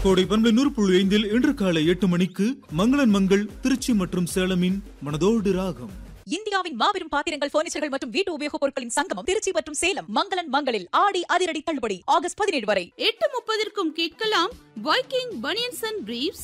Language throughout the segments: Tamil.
கோடை பண்பலை நூறு புள்ளி ஐந்தில் இன்று காலை எட்டு மணிக்கு மங்களன் மங்கள் திருச்சி மற்றும் சேலமின் மனதோடு ராகம் இந்தியாவின் மாபெரும் பாத்திரங்கள் பர்னிச்சர்கள் மற்றும் வீட்டு உபயோகப் பொருட்களின் சங்கமம் திருச்சி மற்றும் சேலம் மங்களன் மங்களில் ஆடி அதிரடி தள்ளுபடி ஆகஸ்ட் பதினேழு வரை எட்டு முப்பதற்கும் கேட்கலாம் Viking banians and briefs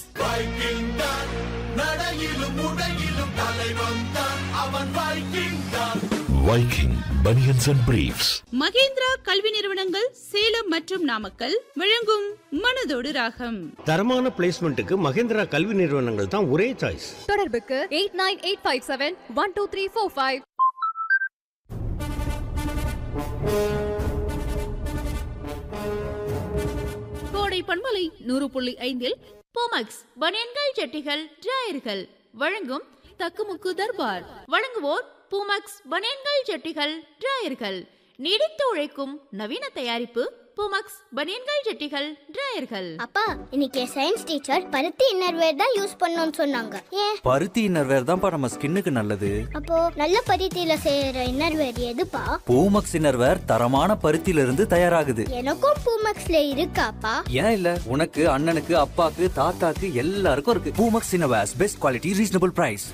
Viking Bunions and Briefs. Mahendra கல்வி நிறுவனங்கள் சேலம் மற்றும் நாமக்கல் வழங்கும் மனதோடு ராகம் தரமான பிளேஸ்மெண்ட்டுக்கு மகேந்திரா கல்வி நிறுவனங்கள் தான் ஒரே சாய்ஸ் தொடர்புக்கு eight nine eight five seven one two three four five கோடை பண்பலை நூறு புள்ளி ஐந்தில் போமக்ஸ் பனியன்கள் ஜட்டிகள் டிராயர்கள் வழங்கும் தக்குமுக்கு தர்பார் வழங்குவோர் பூமக்ஸ் பனியன்கள் ஜட்டிகள் டிராயர்கள் நீடித்து உழைக்கும் நவீன தயாரிப்பு பூமக்ஸ் பனியன்கள் ஜட்டிகள் டிராயர்கள் அப்பா இன்னைக்கு சயின்ஸ் டீச்சர் பருத்தி இன்னர்வேர் தான் யூஸ் பண்ணணும்னு சொன்னாங்க ஏன் பருத்தி இன்னர்வேர் தான்ப்பா நம்ம ஸ்கின்னுக்கு நல்லது அப்போ நல்ல பருத்தியில செய்யற இன்னர்வேர் எதுப்பா பூமக்ஸ் இன்னர்வேர் தரமான பருத்தியில இருந்து தயாராகுது எனக்கும் பூமக்ஸ்ல இருக்காப்பா ஏன் இல்ல உனக்கு அண்ணனுக்கு அப்பாக்கு தாத்தாக்கு எல்லாருக்கும் இருக்கு Poomex innerwears best quality reasonable price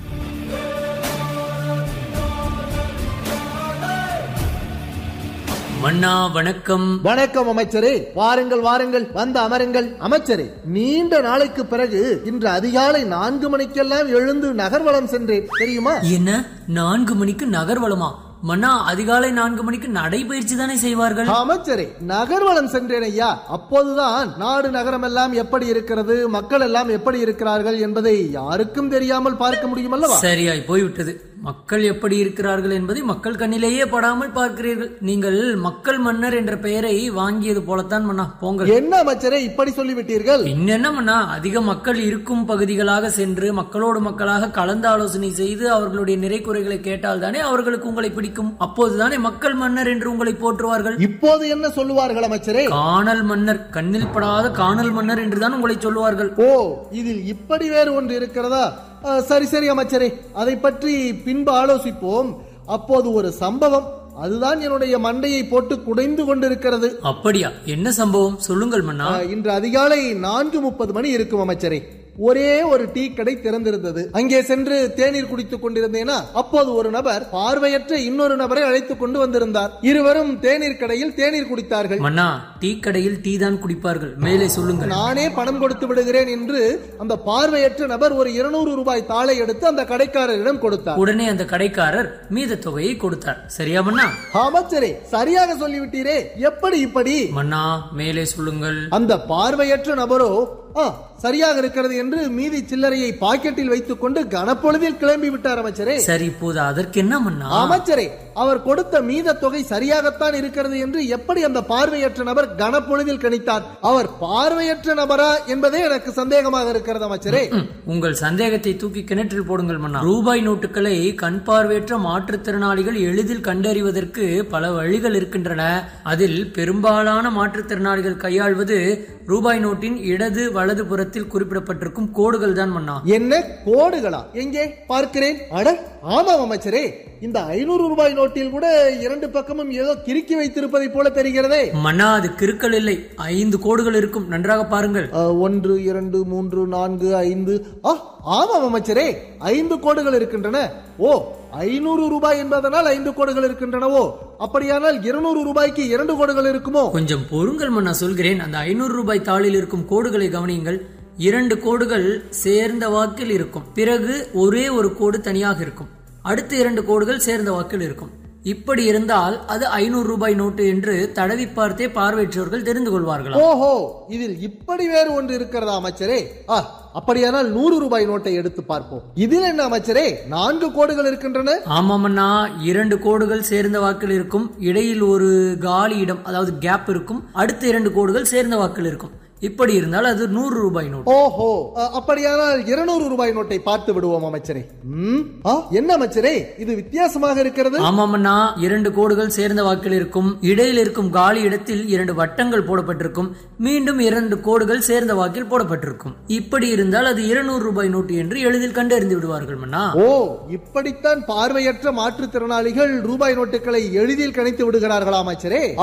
மன்னா வணக்கம் வணக்கம் அமைச்சரே வாருங்கள் வாருங்கள் வந்து அமருங்கள் அமைச்சரே நீண்ட நாளைக்கு பிறகு இன்று அதிகாலை நான்கு மணிக்கெல்லாம் எழுந்து நகர்வலம் சென்றேன் தெரியுமா என்ன நான்கு மணிக்கு நகர்வலமா மன்னா அதிகாலை நான்கு மணிக்கு நடைபயிற்சி தானே செய்வார்கள் அமைச்சரே நகர்வலம் சென்றேன் ஐயா அப்போதுதான் நாடு நகரம் எல்லாம் எப்படி இருக்கிறது மக்கள் எல்லாம் எப்படி இருக்கிறார்கள் என்பதை யாருக்கும் தெரியாமல் பார்க்க முடியும் அல்லவா சரியாய் போய்விட்டது மக்கள் எப்படி இருக்கிறார்கள் என்பதை மக்கள் கண்ணிலேயே படாமல் பார்க்கிறீர்கள் நீங்கள் மக்கள் மன்னர் என்ற பெயரை வாங்கியது போலத்தான் மன்னா போங்கள் என்ன அமைச்சரே இப்படி சொல்லிவிட்டீர்கள் என்னென்ன மன்னா அதிக மக்கள் இருக்கும் பகுதிகளாக சென்று மக்களோடு மக்களாக கலந்து ஆலோசனை செய்து அவர்களுடைய நிறை குறைகளை கேட்டால் தானே அவர்களுக்கு உங்களை பிடிக்கும் அப்போதுதானே மக்கள் மன்னர் என்று உங்களை போற்றுவார்கள் இப்போது என்ன சொல்லுவார்கள் அமைச்சரே காணல் மன்னர் கண்ணில் படாத காணல் மன்னர் என்றுதான் உங்களை சொல்லுவார்கள் ஓ இதில் இப்படி வேறு ஒன்று இருக்கிறதா அஹ், சரி சரி அமைச்சரே அதை பற்றி பின்பு ஆலோசிப்போம் அப்போது ஒரு சம்பவம் அதுதான் என்னுடைய மண்டையை போட்டு குடைந்து கொண்டிருக்கிறது அப்படியா என்ன சம்பவம் சொல்லுங்கள் மன்னா அஹ், இன்று அதிகாலை நான்கு முப்பது மணி இருக்கும் அமைச்சரே ஒரே ஒரு டீ கடை திறந்திருந்தது அங்கே சென்று தேநீர் குடித்துக் கொண்டிருந்தேனா அப்போது ஒரு நபர் பார்வையற்ற இன்னொரு நபரை அழைத்துக் கொண்டு வந்திருந்தார் இருவரும் தேநீர் கடையில் தேநீர் குடித்தார்கள் மன்னா டீ கடையில் டீ தான் குடிப்பார்கள் மேலே சொல்லுங்கள் நானே பணம் கொடுத்து விடுகிறேன் என்று அந்த பார்வையற்ற நபர் ஒரு இருநூறு ரூபாய் தாளை எடுத்து அந்த கடைக்காரரிடம் கொடுத்தார் உடனே அந்த கடைக்காரர் மீத தொகையை கொடுத்தார் சரியா மன்னா அமைச்சரே சரியாக சொல்லிவிட்டீரே எப்படி இப்படி மன்னா மேலே சொல்லுங்கள் அந்த பார்வையற்ற நபரோ ஆ சரியாக இருக்கிறது என்று மீதி சில்லறையை பாக்கெட்டில் வைத்துக் கொண்டு கனப்பொழுதில் கிளம்பி விட்டார் அமைச்சரே சரி இப்போது அதற்கு என்ன மன்னா அமைச்சரே அவர் கொடுத்த மீத தொகை சரியாகத்தான் இருக்கிறது என்று எப்படி அந்த பார்வையற்ற நபர் கனப்பொழுதில் கணித்தார் அவர் பார்வையற்ற நபரா என்பதே எனக்கு சந்தேகமாக இருக்கிறது அமைச்சரே ம், உங்கள் சந்தேகத்தை தூக்கி கிணற்றில் போடுங்கள் மன்னா ரூபாய் நோட்டுகளை கண் பார்வையற்ற மாற்றுத்திறனாளிகள் எளிதில் கண்டறிவதற்கு பல வழிகள் இருக்கின்றன அதில் பெரும்பாலான மாற்றுத்திறனாளிகள் கையாள்வது ரூபாய் நோட்டின் இடது வலது புறத்தில் குறிப்பிடப்பட்டிருக்கும் கோடுகள் தான் மன்னா என்ன கோடுகளா எங்கே பார்க்கிறேன் அட ஆமாம் அமைச்சரே இந்த ஐநூறு ரூபாய் நோட்டில் கூட இரண்டு பக்கமும் ஏதோ கிறுக்கி வைத்திருப்பதை போல தெரிகிறதே மன்னா அது கிறுக்கல் இல்லை ஐந்து கோடுகள் இருக்கும் நன்றாக பாருங்கள் அஹ், ஒன்று இரண்டு மூன்று நான்கு ஐந்து ஆ ஆமாம் அமைச்சரே ஐந்து கோடுகள் இருக்கின்றன ஓ ஐநூறு ரூபாய் என்பதனால் ஐந்து கோடுகள் இருக்கின்றனவோ அப்படியானால் இருநூறு ரூபாய்க்கு இரண்டு கோடுகள் இருக்குமோ கொஞ்சம் பொறுங்கள் மன்னா சொல்கிறேன் அந்த ஐநூறு ரூபாய் தாளில் இருக்கும் கோடுகளை கவனியுங்கள் இரண்டு கோடுகள் சேர்ந்த வாக்கில் இருக்கும் பிறகு ஒரே ஒரு கோடு தனியாக இருக்கும் அடுத்த இரண்டு கோடுகள் சேர்ந்த வாக்கில் இருக்கும் இப்படி இருந்தால் அது ஐநூறு ரூபாய் நோட்டு என்று தடவி பார்த்தே பார்வையற்றவர்கள் தெரிந்து கொள்வார்களா ஓஹோ இதில் இப்படி வேறு ஒன்று இருக்கிறதா அமைச்சரே ஆ அப்படியானால் நூறு ரூபாய் நோட்டை எடுத்து பார்ப்போம் இதில் என்ன அமைச்சரே நான்கு கோடுகள் இருக்கின்றன ஆமாமண்ணா இரண்டு கோடுகள் சேர்ந்த வாக்கில் இருக்கும் இடையில் ஒரு காலி இடம் அதாவது கேப் இருக்கும் அடுத்த இரண்டு கோடுகள் சேர்ந்த வாக்கில் இருக்கும் இப்படி இருந்தால் அது நூறு ரூபாய் நோட்டு ஓஹோ அ, அப்படியானால் இருநூறு ரூபாய் நோட்டை பார்த்து விடுவோம் அமைச்சரே ம், ஆ, என்ன அமைச்சரே இது வித்தியாசமாக இருக்கிறது ஆமாமண்ணா இரண்டு கோடுகள் சேர்ந்த வாக்கில் இருக்கும் இடையில் இருக்கும் காலி இடத்தில் இரண்டு வட்டங்கள் போடப்பட்டிருக்கும் மீண்டும் இரண்டு கோடுகள் சேர்ந்த வாக்கில் போடப்பட்டிருக்கும் இப்படி இருந்தால் அது இருநூறு ரூபாய் நோட்டு என்று எளிதில் கண்டறிந்து விடுவார்கள் மன்னா ஓ இப்படித்தான் பார்வையற்ற மாற்றுத்திறனாளிகள் ரூபாய் நோட்டுகளை எளிதில் கணித்து விடுகிறார்களா அமைச்சரே